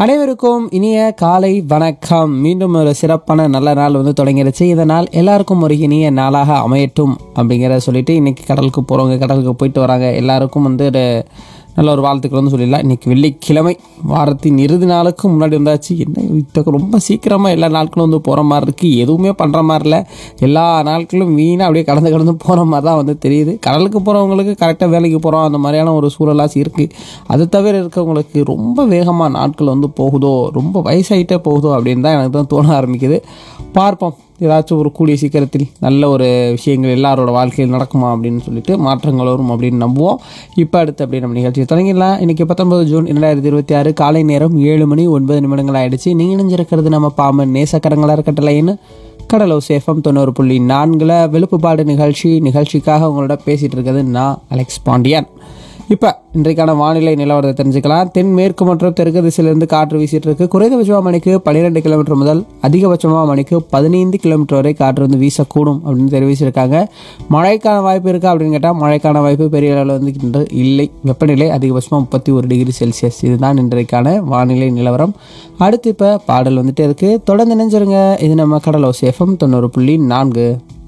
அனைவருக்கும் இனிய காலை வணக்கம் மீண்டும் ஒரு சிறப்பான நல்ல நாள் வந்து தொடங்கிருச்சு இந்த நாள் எல்லாருக்கும் ஒரு இனிய நாளாக அமையட்டும் அப்படிங்கிறத சொல்லிட்டு இன்னைக்கு கடலுக்கு போகிறவங்க கடலுக்கு போயிட்டு வராங்க எல்லாருக்கும் வந்து ஒரு நல்ல ஒரு வாழ்த்துக்கள் வந்து சொல்லிடலாம் இன்னைக்கு வெள்ளிக்கிழமை வாரத்தின் இறுதி நாளுக்கு முன்னாடி வந்தாச்சு என்ன இத்த ரொம்ப சீக்கிரமாக எல்லா நாட்களும் வந்து போகிற மாதிரி இருக்குது எதுவுமே பண்ணுற மாதிரி இல்லை எல்லா நாட்களும் வீணாக அப்படியே கடந்து கடந்து போகிற மாதிரி தான் வந்து தெரியுது கடலுக்கு போகிறவங்களுக்கு கரெக்டாக வேலைக்கு போகிறோம் அந்த மாதிரியான ஒரு சூழலாச்சு இருக்குது அது தவிர இருக்கவங்களுக்கு ரொம்ப வேகமாக நாட்கள் வந்து போகுதோ ரொம்ப வயசாகிட்டே போகுதோ அப்படின்னு தான் எனக்கு தான் தோண ஆரம்பிக்குது பார்ப்போம் ஏதாச்சும் ஒரு கூடிய சீக்கிரத்தில் நல்ல ஒரு விஷயங்கள் எல்லாரோட வாழ்க்கையில் நடக்குமா அப்படின்னு சொல்லிட்டு மாற்றங்கள் வரும் அப்படின்னு நம்புவோம் இப்போ அடுத்து அப்படி நம்ம நிகழ்ச்சியை தொடங்கிடலாம் இன்றைக்கி பத்தொன்பது ஜூன் இரண்டாயிரத்தி இருபத்தி ஆறு காலை நேரம் ஏழு மணி ஒன்பது நிமிடங்கள் ஆயிடுச்சு நீங்கள் இணைஞ்சிருக்கிறது நம்ம பாம்பன் நேசக்கரங்களா இருக்கட்டலைன்னு கடலோ சேஃபம் தொண்ணூறு புள்ளி நான்கில் வெளுப்புப்பாடு நிகழ்ச்சி நிகழ்ச்சிக்காக உங்களோட பேசிகிட்டு இருக்கிறது நான் அலெக்ஸ் பாண்டியன் இப்போ இன்றைக்கான வானிலை நிலவரத்தை தெரிஞ்சுக்கலாம் தென்மேற்கு மற்றும் தெற்கு திசையிலிருந்து காற்று வீசிட்டு இருக்கு குறைந்தபட்சமாக மணிக்கு பன்னிரெண்டு கிலோமீட்டர் முதல் அதிகபட்சமாக மணிக்கு பதினைந்து கிலோமீட்டர் வரை காற்று வந்து வீசக்கூடும் அப்படின்னு தெரிவிச்சிருக்காங்க மழைக்கான வாய்ப்பு இருக்கா அப்படின்னு கேட்டால் மழைக்கான வாய்ப்பு பெரிய அளவில் வந்து இன்று இல்லை வெப்பநிலை அதிகபட்சமாக முப்பத்தி ஒரு டிகிரி செல்சியஸ் இதுதான் இன்றைக்கான வானிலை நிலவரம் அடுத்து இப்போ பாடல் வந்துட்டே இருக்கு தொடர்ந்து நினைஞ்சிருங்க இது நம்ம கடலோ சேஃபம் தொண்ணூறு புள்ளி நான்கு